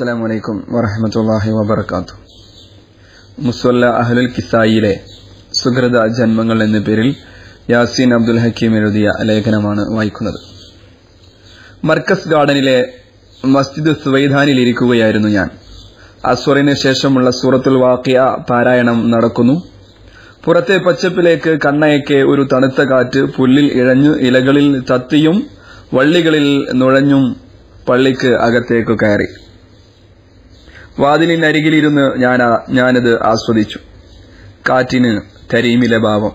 അസ്സാം വലൈക്കും വറഹമത്തല്ലാഹി വബർക്കാത്തു മുസ്വല്ല അഹ്ലുൽ കിസായിലെ സുഹൃത ജന്മങ്ങൾ എന്ന പേരിൽ യാസീൻ അബ്ദുൽ ഹക്കീം എഴുതിയ ലേഖനമാണ് വായിക്കുന്നത് മർക്കസ് ഗാർഡനിലെ മസ്ജിദ് സുവൈധാനിലിരിക്കുകയായിരുന്നു ഞാൻ അസ്വറിന് ശേഷമുള്ള സൂറത്തുൽ വാക്കിയ പാരായണം നടക്കുന്നു പുറത്തെ പച്ചപ്പിലേക്ക് കണ്ണയക്കെ ഒരു തണുത്ത കാറ്റ് പുല്ലിൽ ഇഴഞ്ഞു ഇലകളിൽ തത്തിയും വള്ളികളിൽ നുഴഞ്ഞും പള്ളിക്ക് അകത്തേക്ക് കയറി വാതിലിനരികിലിരുന്ന് ഞാൻ ആ- ഞാനത് ആസ്വദിച്ചു കാറ്റിന് കരീമിലെ ഭാവം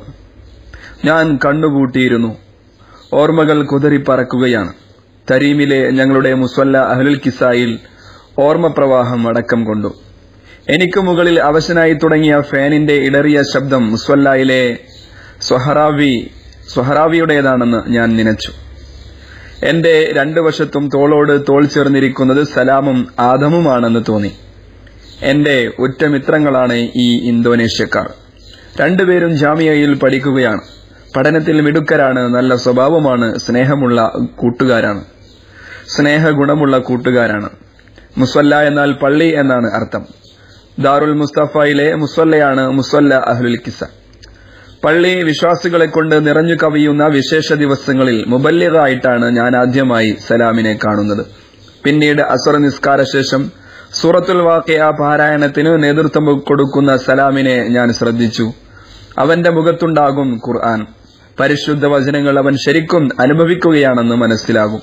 ഞാൻ കണ്ണുപൂട്ടിയിരുന്നു ഓർമ്മകൾ കുതറിപ്പറക്കുകയാണ് തരീമിലെ ഞങ്ങളുടെ മുസ്വല്ല അഹ്ലുൽ കിസായിൽ ഓർമ്മപ്രവാഹം അടക്കം കൊണ്ടു എനിക്ക് മുകളിൽ അവശനായി തുടങ്ങിയ ഫാനിന്റെ ഇടറിയ ശബ്ദം മുസ്വല്ലയിലെ സ്വഹറാവി സ്വഹറാവിയുടേതാണെന്ന് ഞാൻ നനച്ചു എന്റെ രണ്ടു വശത്തും തോളോട് തോൾ ചേർന്നിരിക്കുന്നത് സലാമും ആദമുമാണെന്ന് തോന്നി എന്റെ ഉറ്റമിത്രങ്ങളാണ് ഈ ഇന്തോനേഷ്യക്കാർ രണ്ടുപേരും ജാമിയയിൽ പഠിക്കുകയാണ് പഠനത്തിൽ മിടുക്കരാണ് നല്ല സ്വഭാവമാണ് സ്നേഹമുള്ള കൂട്ടുകാരാണ് സ്നേഹഗുണമുള്ള കൂട്ടുകാരാണ് മുസ്വല്ല എന്നാൽ പള്ളി എന്നാണ് അർത്ഥം ദാറുൽ മുസ്തഫയിലെ മുസ്വല്ലയാണ് മുസ്വല്ല അഹ്ലുൽ കിസ പള്ളി വിശ്വാസികളെ കൊണ്ട് നിറഞ്ഞു കവിയുന്ന വിശേഷ ദിവസങ്ങളിൽ മുബല്യതായിട്ടാണ് ഞാൻ ആദ്യമായി സലാമിനെ കാണുന്നത് പിന്നീട് അസുറ നിസ്കാര ശേഷം സൂറത്തുൽ വാക്കിയ പാരായണത്തിന് നേതൃത്വം കൊടുക്കുന്ന സലാമിനെ ഞാൻ ശ്രദ്ധിച്ചു അവന്റെ മുഖത്തുണ്ടാകും ഖുർആൻ പരിശുദ്ധ വചനങ്ങൾ അവൻ ശരിക്കും അനുഭവിക്കുകയാണെന്ന് മനസ്സിലാകും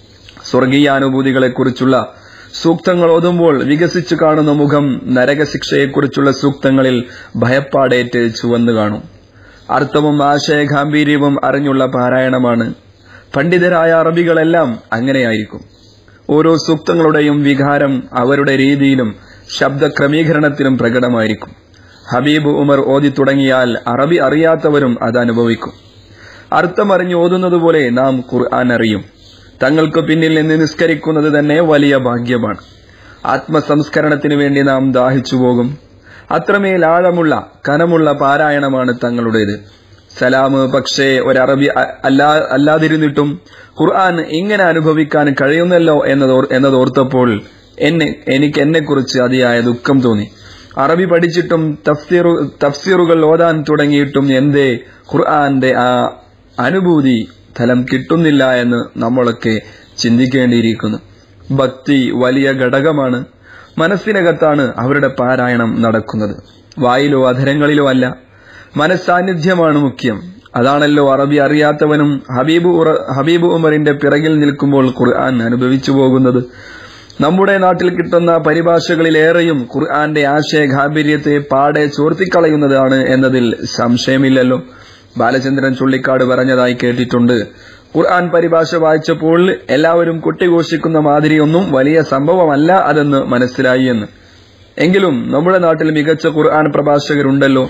സ്വർഗീയാനുഭൂതികളെക്കുറിച്ചുള്ള സൂക്തങ്ങൾ ഓതുമ്പോൾ വികസിച്ചു കാണുന്ന മുഖം നരകശിക്ഷയെക്കുറിച്ചുള്ള സൂക്തങ്ങളിൽ ഭയപ്പാടേറ്റ് ചുവന്നു കാണും അർത്ഥവും ആശയഗാംഭീര്യവും അറിഞ്ഞുള്ള പാരായണമാണ് പണ്ഡിതരായ അറബികളെല്ലാം അങ്ങനെയായിരിക്കും ഓരോ സൂക്തങ്ങളുടെയും വികാരം അവരുടെ രീതിയിലും ശബ്ദ ക്രമീകരണത്തിലും പ്രകടമായിരിക്കും ഹബീബ് ഉമർ ഓതി തുടങ്ങിയാൽ അറബി അറിയാത്തവരും അത് അനുഭവിക്കും അർത്ഥമറിഞ്ഞ് ഓതുന്നതുപോലെ നാം ഖുർആൻ അറിയും തങ്ങൾക്ക് പിന്നിൽ നിന്ന് നിസ്കരിക്കുന്നത് തന്നെ വലിയ ഭാഗ്യമാണ് ആത്മസംസ്കരണത്തിന് വേണ്ടി നാം ദാഹിച്ചു പോകും അത്രമേൽ ആഴമുള്ള കനമുള്ള പാരായണമാണ് തങ്ങളുടേത് സലാം പക്ഷേ ഒരറബി അ- അല്ലാ അല്ലാതിരുന്നിട്ടും ഖുർആൻ ഇങ്ങനെ അനുഭവിക്കാൻ കഴിയുന്നല്ലോ എന്നതോർ എന്നതോർത്തപ്പോൾ എന്നെ എനിക്ക് എന്നെക്കുറിച്ച് അതിയായ ദുഃഖം തോന്നി അറബി പഠിച്ചിട്ടും തഫ്സീറു തഫ്സീറുകൾ ഓതാൻ തുടങ്ങിയിട്ടും എന്തേ ഖുർആന്റെ ആ അനുഭൂതി ഫലം കിട്ടുന്നില്ല എന്ന് നമ്മളൊക്കെ ചിന്തിക്കേണ്ടിയിരിക്കുന്നു ഭക്തി വലിയ ഘടകമാണ് മനസ്സിനകത്താണ് അവരുടെ പാരായണം നടക്കുന്നത് വായിലോ അധരങ്ങളിലോ അല്ല മനസ്സാന്നിധ്യമാണ് മുഖ്യം അതാണല്ലോ അറബി അറിയാത്തവനും ഹബീബ് ഉറ- ഹബീബ് ഉമറിന്റെ പിറകിൽ നിൽക്കുമ്പോൾ ഖുർആൻ അനുഭവിച്ചു പോകുന്നത് നമ്മുടെ നാട്ടിൽ കിട്ടുന്ന പരിഭാഷകളിലേറെയും ഖുർആന്റെ ആശയ ഗാംഭീര്യത്തെ പാടെ ചോർത്തിക്കളയുന്നതാണ് എന്നതിൽ സംശയമില്ലല്ലോ ബാലചന്ദ്രൻ ചുള്ളിക്കാട് പറഞ്ഞതായി കേട്ടിട്ടുണ്ട് ഖുർആൻ പരിഭാഷ വായിച്ചപ്പോൾ എല്ലാവരും കൊട്ടിഘോഷിക്കുന്ന മാതിരിയൊന്നും വലിയ സംഭവമല്ല അതെന്ന് മനസ്സിലായി എന്ന് എങ്കിലും നമ്മുടെ നാട്ടിൽ മികച്ച ഖുർആൻ പ്രഭാഷകരുണ്ടല്ലോ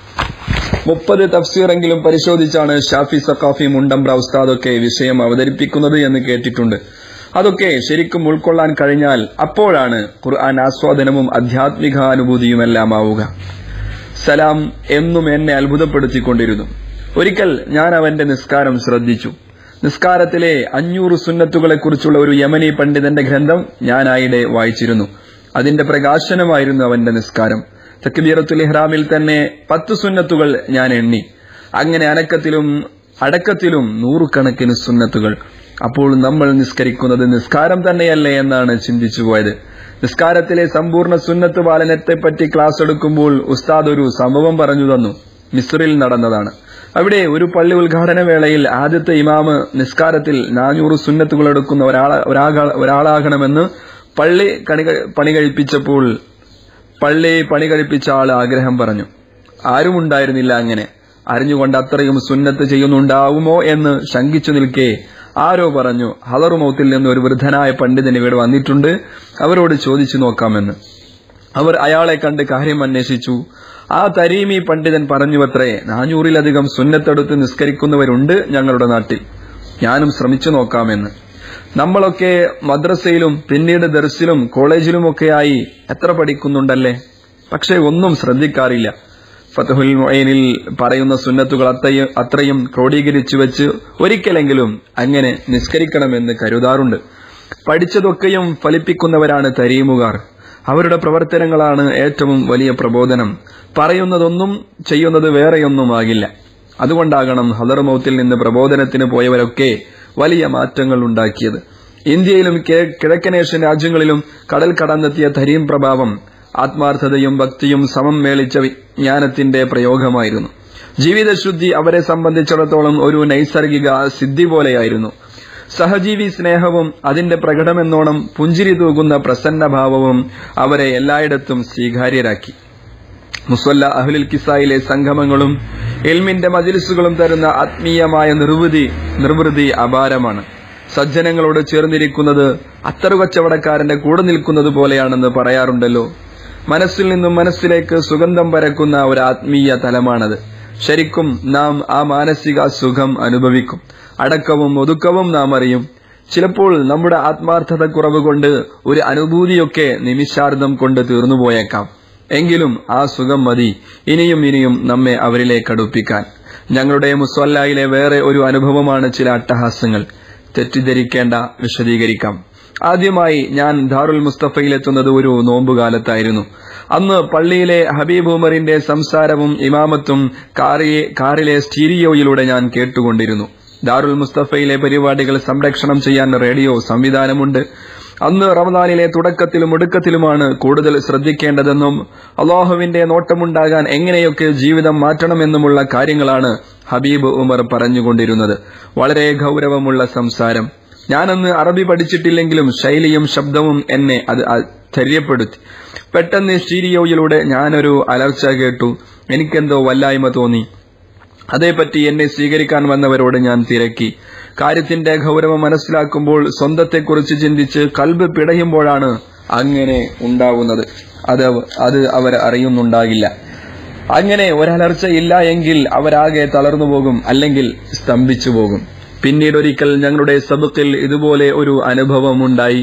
മുപ്പത് തഫ്സീറെങ്കിലും പരിശോധിച്ചാണ് ഷാഫി സക്കാഫി മുണ്ടംബ്ര ഉസ്താദൊക്കെ വിഷയം അവതരിപ്പിക്കുന്നത് എന്ന് കേട്ടിട്ടുണ്ട് അതൊക്കെ ശരിക്കും ഉൾക്കൊള്ളാൻ കഴിഞ്ഞാൽ അപ്പോഴാണ് ഖുർആൻ ആസ്വാദനവും ആധ്യാത്മികാനുഭൂതിയുമെല്ലാം ആവുക സലാം എന്നും എന്നെ അത്ഭുതപ്പെടുത്തിക്കൊണ്ടിരുന്നു ഒരിക്കൽ ഞാൻ അവന്റെ നിസ്കാരം ശ്രദ്ധിച്ചു നിസ്കാരത്തിലെ അഞ്ഞൂറ് സുന്നത്തുകളെക്കുറിച്ചുള്ള ഒരു യമനി പണ്ഡിതന്റെ ഗ്രന്ഥം ഞാൻ ആയിടെ വായിച്ചിരുന്നു അതിന്റെ പ്രകാശനമായിരുന്നു അവന്റെ നിസ്കാരം തക്ബീറത്തുൽ ഇഹ്റാമിൽ തന്നെ പത്ത് സുന്നത്തുകൾ ഞാൻ എണ്ണി അങ്ങനെ അനക്കത്തിലും അടക്കത്തിലും നൂറുകണക്കിന് സുന്നത്തുകൾ അപ്പോൾ നമ്മൾ നിസ്കരിക്കുന്നത് നിസ്കാരം തന്നെയല്ലേ എന്നാണ് ചിന്തിച്ചു പോയത് നിസ്കാരത്തിലെ സമ്പൂർണ്ണ സുന്നത്ത് പാലനത്തെ പറ്റി ക്ലാസ് എടുക്കുമ്പോൾ ഉസ്താദ് ഒരു സംഭവം പറഞ്ഞു തന്നു മിസ്റിൽ നടന്നതാണ് അവിടെ ഒരു പള്ളി ഉദ്ഘാടന വേളയിൽ ആദ്യത്തെ ഇമാമ് നിസ്കാരത്തിൽ നാനൂറ് സുന്നത്തുകൾ എടുക്കുന്ന ഒരാള ഒരാള- ഒരാളാകണമെന്ന് പള്ളി കണി പണി കഴിപ്പിച്ചപ്പോൾ പള്ളി പണി കഴിപ്പിച്ച ആൾ ആഗ്രഹം പറഞ്ഞു ആരും ഉണ്ടായിരുന്നില്ല അങ്ങനെ അറിഞ്ഞുകൊണ്ട് അത്രയും സുന്നത്ത് ചെയ്യുന്നുണ്ടാവുമോ എന്ന് ശങ്കിച്ചു നിൽക്കെ ആരോ പറഞ്ഞു ഹലറുമൗത്തിൽ നിന്ന് ഒരു വൃദ്ധനായ പണ്ഡിതൻ ഇവിടെ വന്നിട്ടുണ്ട് അവരോട് ചോദിച്ചു നോക്കാമെന്ന് അവർ അയാളെ കണ്ട് കാര്യം അന്വേഷിച്ചു ആ തരീമി പണ്ഡിതൻ പറഞ്ഞുവത്രേ നാനൂറിലധികം സുന്നത്തെടുത്ത് നിസ്കരിക്കുന്നവരുണ്ട് ഞങ്ങളുടെ നാട്ടിൽ ഞാനും ശ്രമിച്ചു നോക്കാമെന്ന് നമ്മളൊക്കെ മദ്രസയിലും പിന്നീട് ദർസിലും കോളേജിലുമൊക്കെയായി എത്ര പഠിക്കുന്നുണ്ടല്ലേ പക്ഷെ ഒന്നും ശ്രദ്ധിക്കാറില്ല ഫതഹുൽ മൊയ്നിൽ പറയുന്ന സുന്നത്തുകൾ അത്രയും അത്രയും ക്രോഡീകരിച്ചു വെച്ച് ഒരിക്കലെങ്കിലും അങ്ങനെ നിസ്കരിക്കണമെന്ന് കരുതാറുണ്ട് പഠിച്ചതൊക്കെയും ഫലിപ്പിക്കുന്നവരാണ് തരീമുകാർ അവരുടെ പ്രവർത്തനങ്ങളാണ് ഏറ്റവും വലിയ പ്രബോധനം പറയുന്നതൊന്നും ചെയ്യുന്നത് വേറെയൊന്നുമാകില്ല അതുകൊണ്ടാകണം ഹദർമൗത്തിൽ നിന്ന് പ്രബോധനത്തിന് പോയവരൊക്കെ വലിയ മാറ്റങ്ങൾ ഉണ്ടാക്കിയത് ഇന്ത്യയിലും കി- കിഴക്കനേഷ്യൻ രാജ്യങ്ങളിലും കടൽ കടന്നെത്തിയ തരീം പ്രഭാവം ആത്മാർത്ഥതയും ഭക്തിയും സമം മേളിച്ച വിജ്ഞാനത്തിന്റെ പ്രയോഗമായിരുന്നു ജീവിതശുദ്ധി അവരെ സംബന്ധിച്ചിടത്തോളം ഒരു നൈസർഗിക സിദ്ധി പോലെയായിരുന്നു സഹജീവി സ്നേഹവും അതിന്റെ പ്രകടമെന്നോണം പുഞ്ചിരി തൂകുന്ന പ്രസന്നഭാവവും അവരെ എല്ലായിടത്തും സ്വീകാര്യരാക്കി മുസല്ല അഹ്ലുൽ കിസായിലെ സംഗമങ്ങളും എൽമിന്റെ മജിലിസുകളും തരുന്ന ആത്മീയമായ നിർവൃതി നിർവൃതി അപാരമാണ് സജ്ജനങ്ങളോട് ചേർന്നിരിക്കുന്നത് അത്തറു കച്ചവടക്കാരന്റെ കൂടെ നിൽക്കുന്നത് പോലെയാണെന്ന് പറയാറുണ്ടല്ലോ മനസ്സിൽ നിന്നും മനസ്സിലേക്ക് സുഗന്ധം പരക്കുന്ന ഒരു ആത്മീയ തലമാണത് ശരിക്കും നാം ആ മാനസിക സുഖം അനുഭവിക്കും അടക്കവും ഒതുക്കവും നാം അറിയും ചിലപ്പോൾ നമ്മുടെ ആത്മാർത്ഥത കുറവ് കൊണ്ട് ഒരു അനുഭൂതിയൊക്കെ നിമിഷാർദ്ധം കൊണ്ട് തീർന്നുപോയേക്കാം എങ്കിലും ആ സുഖം മതി ഇനിയും ഇനിയും നമ്മെ അവരിലേക്ക് അടുപ്പിക്കാൻ ഞങ്ങളുടെ മുസ്വല്ലായിലെ വേറെ ഒരു അനുഭവമാണ് ചില അട്ടഹാസങ്ങൾ തെറ്റിദ്ധരിക്കേണ്ട വിശദീകരിക്കാം ആദ്യമായി ഞാൻ ദാറുൽ മുസ്തഫയിലെത്തുന്നത് ഒരു നോമ്പുകാലത്തായിരുന്നു അന്ന് പള്ളിയിലെ ഹബീബ് ഉമറിന്റെ സംസാരവും ഇമാമത്തും കാറിയെ കാറിലെ സ്റ്റീരിയോയിലൂടെ ഞാൻ കേട്ടുകൊണ്ടിരുന്നു ദാറുൽ മുസ്തഫയിലെ പരിപാടികൾ സംരക്ഷണം ചെയ്യാൻ റേഡിയോ സംവിധാനമുണ്ട് അന്ന് റമദാനിലെ തുടക്കത്തിലും ഒടുക്കത്തിലുമാണ് കൂടുതൽ ശ്രദ്ധിക്കേണ്ടതെന്നും അള്ളാഹുവിന്റെ നോട്ടമുണ്ടാകാൻ എങ്ങനെയൊക്കെ ജീവിതം മാറ്റണമെന്നുമുള്ള കാര്യങ്ങളാണ് ഹബീബ് ഉമർ പറഞ്ഞുകൊണ്ടിരുന്നത് വളരെ ഗൗരവമുള്ള സംസാരം ഞാനന്ന് അറബി പഠിച്ചിട്ടില്ലെങ്കിലും ശൈലിയും ശബ്ദവും എന്നെ അത് ധൈര്യപ്പെടുത്തി പെട്ടെന്ന് സ്റ്റീരിയോയിലൂടെ ഞാനൊരു അലർച്ച കേട്ടു എനിക്കെന്തോ വല്ലായ്മ തോന്നി അതേപ്പറ്റി എന്നെ സ്വീകരിക്കാൻ വന്നവരോട് ഞാൻ തിരക്കി കാര്യത്തിന്റെ ഗൗരവം മനസ്സിലാക്കുമ്പോൾ സ്വന്തത്തെക്കുറിച്ച് ചിന്തിച്ച് കൽബ് പിടയുമ്പോഴാണ് അങ്ങനെ ഉണ്ടാവുന്നത് അത് അവ- അത് അവർ അറിയുന്നുണ്ടാകില്ല അങ്ങനെ ഒരലർച്ച ഇല്ല എങ്കിൽ അവരാകെ തളർന്നു പോകും അല്ലെങ്കിൽ സ്തംഭിച്ചു പോകും പിന്നീട് ഒരിക്കൽ ഞങ്ങളുടെ സബക്കിൽ ഇതുപോലെ ഒരു അനുഭവമുണ്ടായി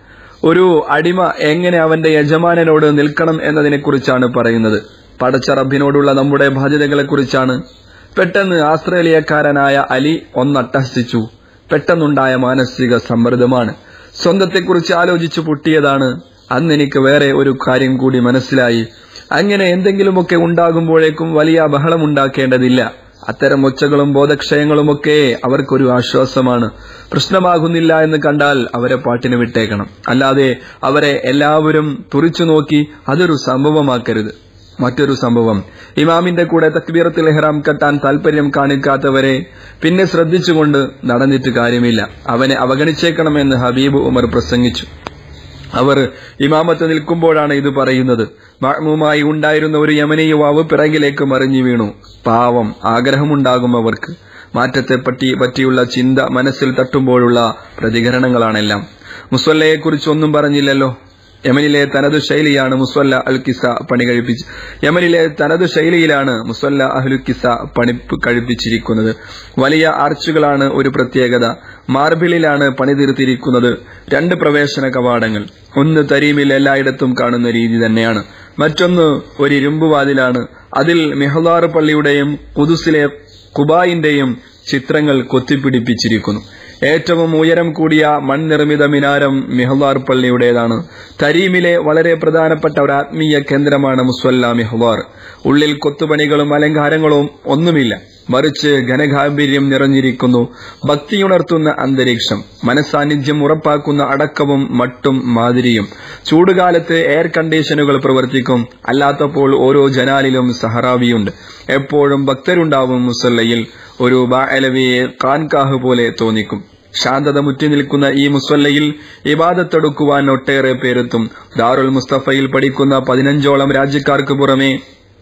ഒരു അടിമ എങ്ങനെ അവന്റെ യജമാനനോട് നിൽക്കണം എന്നതിനെക്കുറിച്ചാണ് പറയുന്നത് പടച്ച റബ്ബിനോടുള്ള നമ്മുടെ ബാധ്യതകളെക്കുറിച്ചാണ് പെട്ടെന്ന് ആസ്ട്രേലിയക്കാരനായ അലി ഒന്നട്ടഹസിച്ചു പെട്ടെന്നുണ്ടായ മാനസിക സമ്മർദ്ദമാണ് സ്വന്തത്തെക്കുറിച്ച് ആലോചിച്ചു പൊട്ടിയതാണ് അന്ന് എനിക്ക് വേറെ ഒരു കാര്യം കൂടി മനസ്സിലായി അങ്ങനെ എന്തെങ്കിലുമൊക്കെ ഉണ്ടാകുമ്പോഴേക്കും വലിയ ബഹളമുണ്ടാക്കേണ്ടതില്ല അത്തരം ഒച്ചകളും ബോധക്ഷയങ്ങളുമൊക്കെ അവർക്കൊരു ആശ്വാസമാണ് പ്രശ്നമാകുന്നില്ല എന്ന് കണ്ടാൽ അവരെ പാട്ടിന് വിട്ടേക്കണം അല്ലാതെ അവരെ എല്ലാവരും തുറിച്ചു നോക്കി അതൊരു സംഭവമാക്കരുത് മറ്റൊരു സംഭവം ഇമാമിന്റെ കൂടെ തക്ബീറത്തിൽ ഇഹ്റാം കെട്ടാൻ താല്പര്യം കാണിക്കാത്തവരെ പിന്നെ ശ്രദ്ധിച്ചുകൊണ്ട് നടന്നിട്ട് കാര്യമില്ല അവനെ അവഗണിച്ചേക്കണമെന്ന് ഹബീബ് ഉമർ പ്രസംഗിച്ചു അവർ ഇമാമത്ത് നിൽക്കുമ്പോഴാണ് ഇത് പറയുന്നത് മഅ്മൂമായി ഉണ്ടായിരുന്ന ഒരു യമനി യുവാവ് പിറകിലേക്ക് മറിഞ്ഞു വീണു പാവം ആഗ്രഹമുണ്ടാകും അവർക്ക് മാറ്റത്തെ പറ്റി പറ്റിയുള്ള ചിന്ത മനസ്സിൽ തട്ടുമ്പോഴുള്ള പ്രതികരണങ്ങളാണെല്ലാം മുസ്വല്ലയെക്കുറിച്ച് ഒന്നും പറഞ്ഞില്ലല്ലോ യമനിലെ തനതു ശൈലിയാണ് മുസ്വല്ല അൽ കിസ പണി കഴിപ്പിച്ച് യമനിലെ തനതു ശൈലിയിലാണ് മുസ്വല്ല അഹ്ലു കിസ പണി കഴിപ്പിച്ചിരിക്കുന്നത് വലിയ ആർച്ചുകളാണ് ഒരു പ്രത്യേകത മാർബിളിലാണ് പണി തീർത്തിരിക്കുന്നത് രണ്ട് പ്രവേശന കവാടങ്ങൾ ഒന്ന് തരീമിൽ എല്ലായിടത്തും കാണുന്ന രീതി തന്നെയാണ് മറ്റൊന്ന് ഒരു ഇരുമ്പുവാതിലാണ് അതിൽ മെഹദാർ പള്ളിയുടെയും കുതുസിലെ കുബായിന്റെയും ചിത്രങ്ങൾ കൊത്തിപ്പിടിപ്പിച്ചിരിക്കുന്നു ഏറ്റവും ഉയരം കൂടിയ മൺനിർമ്മിത മിനാരം മിഹ്ലാർ പള്ളിയുടേതാണ് തരീമിലെ വളരെ പ്രധാനപ്പെട്ട ഒരു ആത്മീയ കേന്ദ്രമാണ് മുസ്വല്ല മിഹ്ലാർ ഉള്ളിൽ കൊത്തുപണികളും അലങ്കാരങ്ങളും ഒന്നുമില്ല മറിച്ച് ഘനഗാംഭീര്യം നിറഞ്ഞിരിക്കുന്നു ഭക്തിയുണർത്തുന്ന അന്തരീക്ഷം മനസാന്നിധ്യം ഉറപ്പാക്കുന്ന അടക്കവും മട്ടും മാതിരിയും ചൂടുകാലത്ത് എയർ കണ്ടീഷനുകൾ പ്രവർത്തിക്കും അല്ലാത്തപ്പോൾ ഓരോ ജനാലിലും സഹറാവിയുണ്ട് എപ്പോഴും ഭക്തരുണ്ടാവും മുസല്ലയിൽ ഒരു ബാലവിയെ കാൻകാഹ് പോലെ തോന്നിക്കും ശാന്തത മുറ്റി നിൽക്കുന്ന ഈ മുസ്വല്ലയിൽ ഇബാദത്തെടുക്കുവാൻ ഒട്ടേറെ പേരെത്തും ദാറുൽ മുസ്തഫയിൽ പഠിക്കുന്ന പതിനഞ്ചോളം രാജ്യക്കാർക്ക് പുറമെ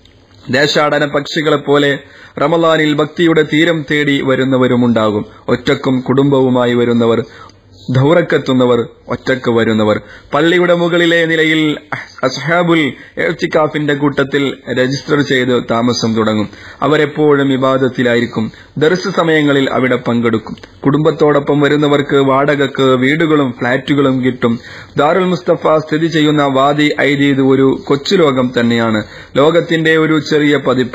ദേശാടന പക്ഷികളെപ്പോലെ റമലാനിൽ ഭക്തിയുടെ തീരം തേടി വരുന്നവരുമുണ്ടാകും ഒറ്റക്കും കുടുംബവുമായി വരുന്നവർ ധൗറക്കെത്തുന്നവർ ഒറ്റക്ക് വരുന്നവർ പള്ളിയുടെ മുകളിലെ നിലയിൽ അസ്ഹാബുൽ എർത്തിക്കാഫിന്റെ കൂട്ടത്തിൽ രജിസ്റ്റർ ചെയ്ത് താമസം തുടങ്ങും അവരെപ്പോഴും വിവാദത്തിലായിരിക്കും ദർസ് സമയങ്ങളിൽ അവിടെ പങ്കെടുക്കും കുടുംബത്തോടൊപ്പം വരുന്നവർക്ക് വാടകക്ക് വീടുകളും ഫ്ളാറ്റുകളും കിട്ടും ദാറുൽ മുസ്തഫ സ്ഥിതി ചെയ്യുന്ന വാദി ഐദീദ് ഒരു കൊച്ചു ലോകം തന്നെയാണ് ലോകത്തിന്റെ ഒരു ചെറിയ പതിപ്പ്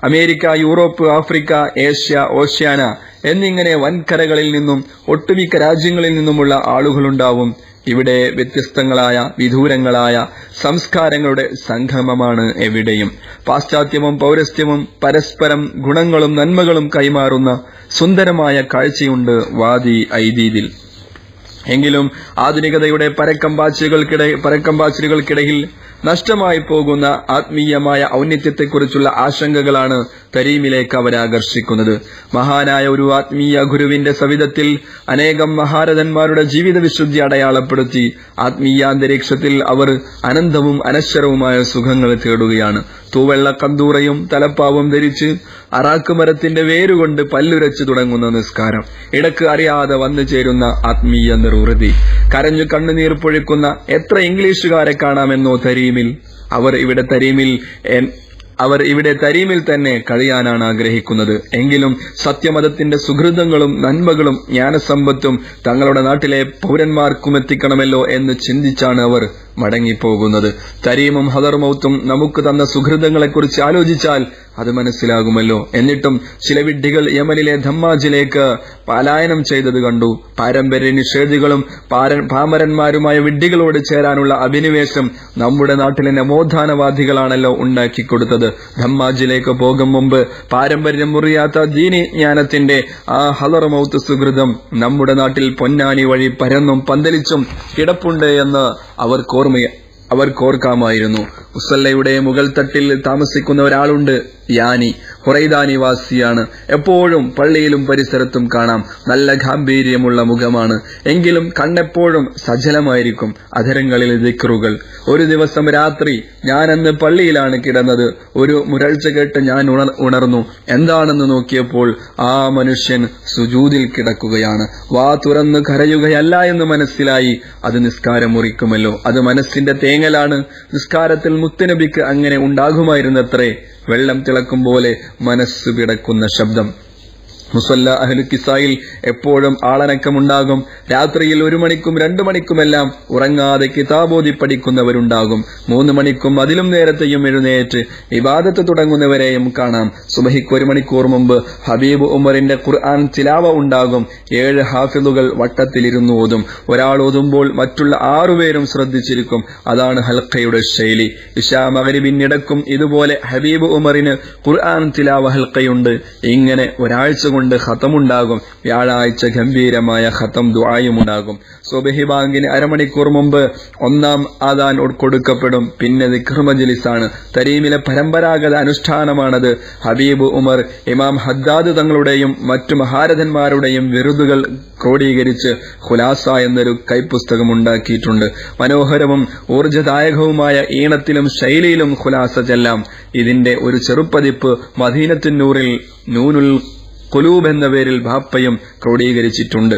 America Europe Africa Asia Oceania എന്നിങ്ങനെ വൻകരകളിൽ നിന്നും ഒട്ടുമിക്ക രാജ്യങ്ങളിൽ നിന്നുമുള്ള ആളുകളുണ്ടാവും ഇവിടെ വ്യത്യസ്തങ്ങളായ വിദൂരങ്ങളായ സംസ്കാരങ്ങളുടെ സംഗമമാണ് എവിടെയും പാശ്ചാത്യവും പൗരസ്ത്യവും പരസ്പരം ഗുണങ്ങളും നന്മകളും കൈമാറുന്ന സുന്ദരമായ കാഴ്ചയുണ്ട് വാദി ഐദീദിൽ എങ്കിലും ആധുനികതയുടെ പരക്കമ്പാച്ചിലുകൾക്കിട പരക്കമ്പാച്ചിലുകൾക്കിടയിൽ നഷ്ടമായി പോകുന്ന ആത്മീയമായ ഔന്നത്യത്തെക്കുറിച്ചുള്ള ആശങ്കകളാണ് തരീമിലേക്ക് അവരെ ആകർഷിക്കുന്നത് മഹാനായ ഒരു ആത്മീയ ഗുരുവിന്റെ സവിധത്തിൽ അനേകം മഹാരഥന്മാരുടെ ജീവിത വിശുദ്ധി അടയാളപ്പെടുത്തി ആത്മീയാന്തരീക്ഷത്തിൽ അവർ അനന്തവും അനശ്വരവുമായ സുഖങ്ങൾ തേടുകയാണ് തൂവെള്ള കന്തൂറയും തലപ്പാവും ധരിച്ച് അറാക്ക് മരത്തിന്റെ വേരുകൊണ്ട് പല്ലുരച്ചു തുടങ്ങുന്ന നിസ്കാരം ഇടക്ക് അറിയാതെ വന്നു ചേരുന്ന ആത്മീയ നിർവൃതി കരഞ്ഞു കണ്ണുനീർ പൊഴിക്കുന്ന എത്ര ഇംഗ്ലീഷുകാരെ കാണാമെന്നോ തരീമിൽ അവർ ഇവിടെ തരീമിൽ എൻ- അവർ ഇവിടെ തരീമിൽ തന്നെ കഴിയാനാണ് ആഗ്രഹിക്കുന്നത് എങ്കിലും സത്യമതത്തിന്റെ സുഹൃതങ്ങളും നന്മകളും ജ്ഞാനസമ്പത്തും തങ്ങളുടെ നാട്ടിലെ പൗരന്മാർക്കും എത്തിക്കണമല്ലോ എന്ന് ചിന്തിച്ചാണ് അവർ മടങ്ങിപ്പോകുന്നത് തരീമും ഹദർമൗത്തും നമുക്ക് തന്ന സുഹൃതങ്ങളെക്കുറിച്ച് ആലോചിച്ചാൽ അത് മനസ്സിലാകുമല്ലോ എന്നിട്ടും ചില വിഡ്ഢികൾ യമനിലെ ധമ്മാജിലേക്ക് പലായനം ചെയ്തത് കണ്ടു പാരമ്പര്യ നിഷേധികളും പാര- പാമരന്മാരുമായ വിഡ്ഢികളോട് ചേരാനുള്ള അഭിനിവേശം നമ്മുടെ നാട്ടിലെ നവോത്ഥാനവാദികളാണല്ലോ ഉണ്ടാക്കിക്കൊടുത്തത് ധമ്മാജിലേക്ക് പോകും മുമ്പ് പാരമ്പര്യം മുറിയാത്ത ദീനി ജ്ഞാനത്തിന്റെ ആ ഹലറമൗത്ത് സുഹൃതം നമ്മുടെ നാട്ടിൽ പൊന്നാനി വഴി പരന്നും പന്തലിച്ചും കിടപ്പുണ്ട് എന്ന് അവർക്ക് ഓർമ്മ അവർക്ക് ഓർക്കാമായിരുന്നു മുസല്ലയുടെ മുകൾ തട്ടിൽ താമസിക്കുന്ന ഒരാളുണ്ട് യാനി ഹുറൈദ നിവാസിയാണ് എപ്പോഴും പള്ളിയിലും പരിസരത്തും കാണാം നല്ല ഗാംഭീര്യമുള്ള മുഖമാണ് എങ്കിലും കണ്ണെപ്പോഴും സജലമായിരിക്കും അധരങ്ങളിൽ ദിക്റുകൾ ഒരു ദിവസം രാത്രി ഞാനന്ന് പള്ളിയിലാണ് കിടന്നത് ഒരു മുരൾച്ച കേട്ട് ഞാൻ ഉണർ ഉണർന്നു എന്താണെന്ന് നോക്കിയപ്പോൾ ആ മനുഷ്യൻ സുജൂതിൽ കിടക്കുകയാണ് വാ തുറന്ന് കരയുകയല്ല എന്ന് മനസ്സിലായി അത് നിസ്കാരം മുറിക്കുമല്ലോ അത് മനസ്സിന്റെ തേങ്ങലാണ് നിസ്കാരത്തിൽ മുത്തുനബിക്ക് അങ്ങനെ ഉണ്ടാകുമായിരുന്നത്രേ വെള്ളം തിളക്കും പോലെ മനസ്സ് പിടക്കുന്ന ശബ്ദം മുസല്ല അഹ്ലു കിസായിൽ എപ്പോഴും ആളനക്കമുണ്ടാകും രാത്രിയിൽ ഒരു മണിക്കും രണ്ടു മണിക്കുമെല്ലാം ഉറങ്ങാതെ കിതാബോധി പഠിക്കുന്നവരുണ്ടാകും മൂന്ന് മണിക്കും അതിലും നേരത്തെയും എഴുന്നേറ്റ് ഇബാദത്ത് തുടങ്ങുന്നവരെയും കാണാം സുബഹിക്ക് ഒരു മണിക്കൂർ മുമ്പ് ഹബീബ് ഉമറിന്റെ ഖുർആൻ തിലാവ ഉണ്ടാകും ഏഴ് ഹാഫിദുകൾ വട്ടത്തിലിരുന്നു ഓതും ഒരാൾ ഓതുമ്പോൾ മറ്റുള്ള ആറുപേരും ശ്രദ്ധിച്ചിരിക്കും അതാണ് ഹൽക്കയുടെ ശൈലി ഇഷാ മകരിബിന്നിടക്കും ഇതുപോലെ ഹബീബ് ഉമറിന് ഖുർആൻ തിലാവ ഹൽക്കയുണ്ട് ഇങ്ങനെ ഒരാഴ്ച കൊണ്ട് ഖത്തമുണ്ടാകും വ്യാഴാഴ്ച ഗംഭീരമായ ഖത്തം ദുആയും ഉണ്ടാകും സുബഹി ബാങ്കിന് അരമണിക്കൂർ മുമ്പ് ഒന്നാം ആദാൻ ഒ- കൊടുക്കപ്പെടും പിന്നെ ദിക്ർ മജ്ലിസാണ് തരീമിലെ പരമ്പരാഗത അനുഷ്ഠാനമാണത് ഹബീബ് ഉമർ ഇമാം ഹദ്ദാദ് തങ്ങളുടെയും മറ്റു മഹാരഥന്മാരുടെയും വിരുദുകൾ ക്രോഡീകരിച്ച് ഖുലാസ എന്നൊരു കൈപ്പുസ്തകം ഉണ്ടാക്കിയിട്ടുണ്ട് മനോഹരവും ഊർജദായകവുമായ ഈണത്തിലും ശൈലിയിലും ഖുലാസ ചെല്ലാം ഇതിന്റെ ഒരു ചെറുപ്പതിപ്പ് മദീനത്തിനൂറിൽ നൂനുൽ കുലൂബ് എന്ന പേരിൽ ബാപ്പയും ക്രോഡീകരിച്ചിട്ടുണ്ട്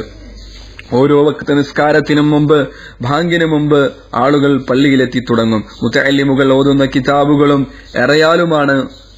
ഓരോ വക്ത നിസ്കാരത്തിനും മുമ്പ് ഭാങ്കിന് മുമ്പ് ആളുകൾ പള്ളിയിലെത്തി തുടങ്ങും മുത്തല്ലിമുകൾ ഓതുന്ന കിതാബുകളും എറയാലുമാണ്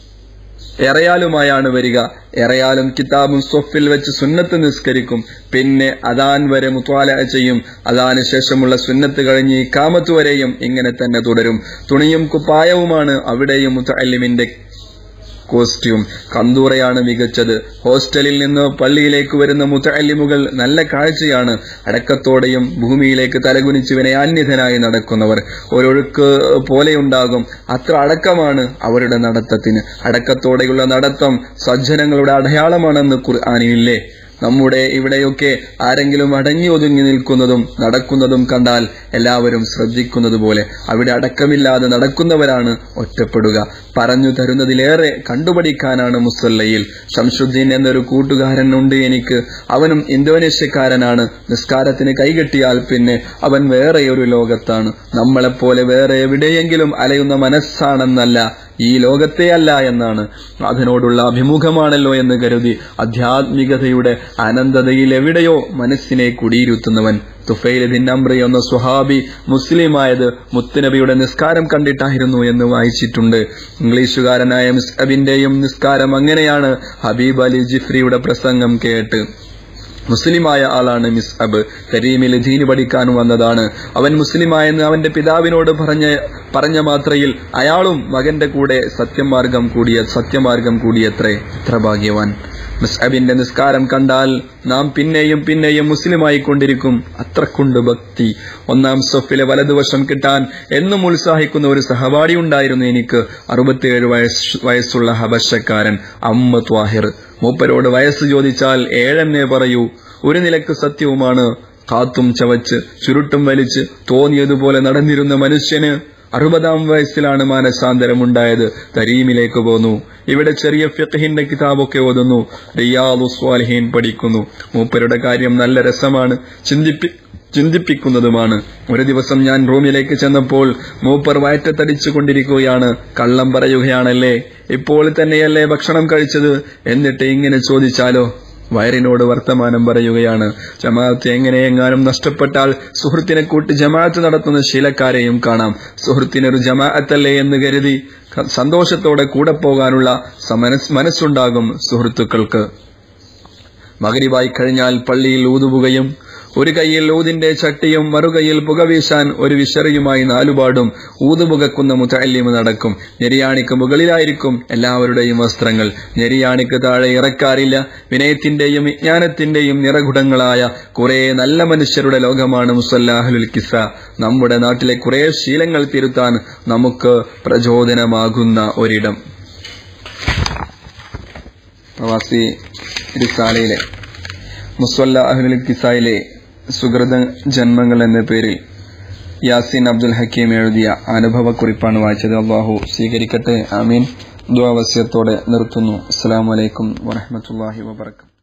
എറയാലുമായാണ് വരിക എറയാലും കിതാബും സ്വഫിൽ വെച്ച് സുന്നത്ത് നിസ്കരിക്കും പിന്നെ അദാൻ വരെ മുത്വാല ചെയ്യും അദാന് ശേഷമുള്ള സുന്നത്ത് കഴിഞ്ഞ് കാമത്ത് വരെയും ഇങ്ങനെ തന്നെ തുടരും തുണിയും കുപ്പായവുമാണ് അവിടെയും മുത്തല്ലിമിന്റെ കോസ്റ്റ്യൂം കന്തൂറയാണ് മികച്ചത് ഹോസ്റ്റലിൽ നിന്ന് പള്ളിയിലേക്ക് വരുന്ന മുത്തല്ലിമുകൾ നല്ല കാഴ്ചയാണ് അടക്കത്തോടെയും ഭൂമിയിലേക്ക് തലകുനിച്ച് വിനയാന്യതനായി നടക്കുന്നവർ ഒരൊഴുക്ക് പോലെയുണ്ടാകും അത്ര അടക്കമാണ് അവരുടെ നടത്തത്തിന് അടക്കത്തോടെയുള്ള നടത്തം സജ്ജനങ്ങളുടെ അടയാളമാണെന്ന് ഖുർആാനില്ലേ നമ്മുടെ ഇവിടെയൊക്കെ ആരെങ്കിലും അടങ്ങി ഒതുങ്ങി നിൽക്കുന്നതും നടക്കുന്നതും കണ്ടാൽ എല്ലാവരും ശ്രദ്ധിക്കുന്നത് പോലെ അവിടെ അടക്കമില്ലാതെ നടക്കുന്നവരാണ് ഒറ്റപ്പെടുക പറഞ്ഞു തരുന്നതിലേറെ കണ്ടുപഠിക്കാനാണ് മുസല്ലയിൽ ഷംഷുദ്ദീൻ എന്നൊരു കൂട്ടുകാരൻ ഉണ്ട് എനിക്ക് അവനും ഇന്തോനേഷ്യക്കാരനാണ് നിസ്കാരത്തിന് കൈകെട്ടിയാൽ പിന്നെ അവൻ വേറെ ഒരു ലോകത്താണ് നമ്മളെപ്പോലെ വേറെ എവിടെയെങ്കിലും അലയുന്ന മനസ്സാണെന്നല്ല ഈ ലോകത്തെയല്ല എന്നാണ് അതിനോടുള്ള അഭിമുഖമാണല്ലോ എന്ന് കരുതി ആധ്യാത്മികതയുടെ അനന്തതയിൽ എവിടെയോ മനസ്സിനെ കുടിയിരുത്തുന്നവൻ തുഫൈലിൻ അമ്രി എന്ന സുഹാബി മുസ്ലിമായത് മുത്തുനബിയുടെ നിസ്കാരം കണ്ടിട്ടായിരുന്നു എന്ന് വായിച്ചിട്ടുണ്ട് ഇംഗ്ലീഷുകാരനായ മിസ്അബിന്റെയും നിസ്കാരം അങ്ങനെയാണ് ഹബീബ് അലി ജിഫ്രിയുടെ പ്രസംഗം കേട്ട് മുസ്ലിമായ ആളാണ് മിസ് അബ് കരീമിൽ ദീന് പഠിക്കാൻ വന്നതാണ് അവൻ മുസ്ലിമായെന്ന് അവന്റെ പിതാവിനോട് പറഞ്ഞ പറഞ്ഞ മാത്രയിൽ അയാളും മകന്റെ കൂടെ സത്യമാർഗം കൂടിയ സത്യമാർഗം കൂടിയത്രേ എത്ര ഭാഗ്യവാൻ മുസ്അബിന്റെ നിസ്കാരം കണ്ടാൽ നാം പിന്നെയും പിന്നെയും മുസ്ലിമായി കൊണ്ടിരിക്കും അത്രക്കുണ്ട് ഭക്തി ഒന്നാം സൊഫിലെ വലതുവശം കിട്ടാൻ എന്നും ഉത്സാഹിക്കുന്ന ഒരു സഹപാഠി ഉണ്ടായിരുന്നു എനിക്ക് അറുപത്തിയേഴ് വയസ്സ് വയസ്സുള്ള ഹബശക്കാരൻ അമ്മ ത്വാഹിർ മൂപ്പരോട് വയസ്സ് ചോദിച്ചാൽ ഏഴെന്നേ പറയൂ ഒരു നിലക്ക് സത്യവുമാണ് കാത്തും ചവച്ച് ചുരുട്ടും വലിച്ച് തോന്നിയതുപോലെ നടന്നിരുന്ന മനുഷ്യന് അറുപതാം വയസ്സിലാണ് മാനസാന്തരമുണ്ടായത് തരീമിലേക്ക് പോന്നു ഇവിടെ ചെറിയ ഫിഖഹിന്റെ കിതാബൊക്കെ ഓതുന്നു റിയാദു സ്വാലിഹീൻ പഠിക്കുന്നു മൂപ്പരുടെ കാര്യം നല്ല രസമാണ് ചിന്തിപ്പി ചിന്തിപ്പിക്കുന്നതുമാണ് ഒരു ദിവസം ഞാൻ റൂമിലേക്ക് ചെന്നപ്പോൾ മൂപ്പർ വയറ്റത്തടിച്ചു കൊണ്ടിരിക്കുകയാണ് കള്ളം പറയുകയാണല്ലേ ഇപ്പോൾ തന്നെയല്ലേ ഭക്ഷണം കഴിച്ചത് എന്നിട്ട് ഇങ്ങനെ ചോദിച്ചാലോ വയറിനോട് വർത്തമാനം പറയുകയാണ് ജമാഅത്ത് എങ്ങനെയെങ്ങാനും നഷ്ടപ്പെട്ടാൽ സുഹൃത്തിനെ കൂട്ടി ജമാഅത്ത് നടത്തുന്ന ശീലക്കാരെയും കാണാം സുഹൃത്തിനൊരു ജമാഅത്തല്ലേ എന്ന് കരുതി ക- സന്തോഷത്തോടെ കൂടെ പോകാനുള്ള സമനസ് മനസ്സുണ്ടാകും സുഹൃത്തുക്കൾക്ക് മകരിവായി കഴിഞ്ഞാൽ പള്ളിയിൽ ഊതുകയും ഒരു കൈയിൽ ഊതിന്റെ ചട്ടിയും മറുകൈയിൽ പുകവീശാൻ ഒരു വിശറിയുമായി നാലുപാടും ഊതുപുകക്കുന്ന മുത്തല്ലിമ് നടക്കും ഞെരിയാണിക്ക് മുകളിലായിരിക്കും എല്ലാവരുടെയും വസ്ത്രങ്ങൾ ഞെരിയാണിക്ക് താഴെ ഇറക്കാറില്ല വിനയത്തിന്റെയും വിജ്ഞാനത്തിന്റെയും നിറകുടങ്ങളായ കുറെ നല്ല മനുഷ്യരുടെ ലോകമാണ് മുസല്ലാഹുൽ കിസ നമ്മുടെ നാട്ടിലെ കുറെ ശീലങ്ങൾ തിരുത്താൻ നമുക്ക് പ്രചോദനമാകുന്ന ഒരിടം പ്രവാസി റിസാലയിലെ മുസ്വല്ല അഹ്ലുൽ കിസായിലെ സുഹൃത ജന്മങ്ങൾ എന്ന പേരിൽ യാസിൻ അബ്ദുൽ ഹക്കീം എഴുതിയ അനുഭവക്കുറിപ്പാണ് വായിച്ചത് അള്ളാഹു സ്വീകരിക്കട്ടെ ആമീൻ ദ്വാവസ്യത്തോടെ നിർത്തുന്നു അസ്സലാമു അലൈക്കും വറഹ്മത്തുള്ളാഹി വബറകാതുഹു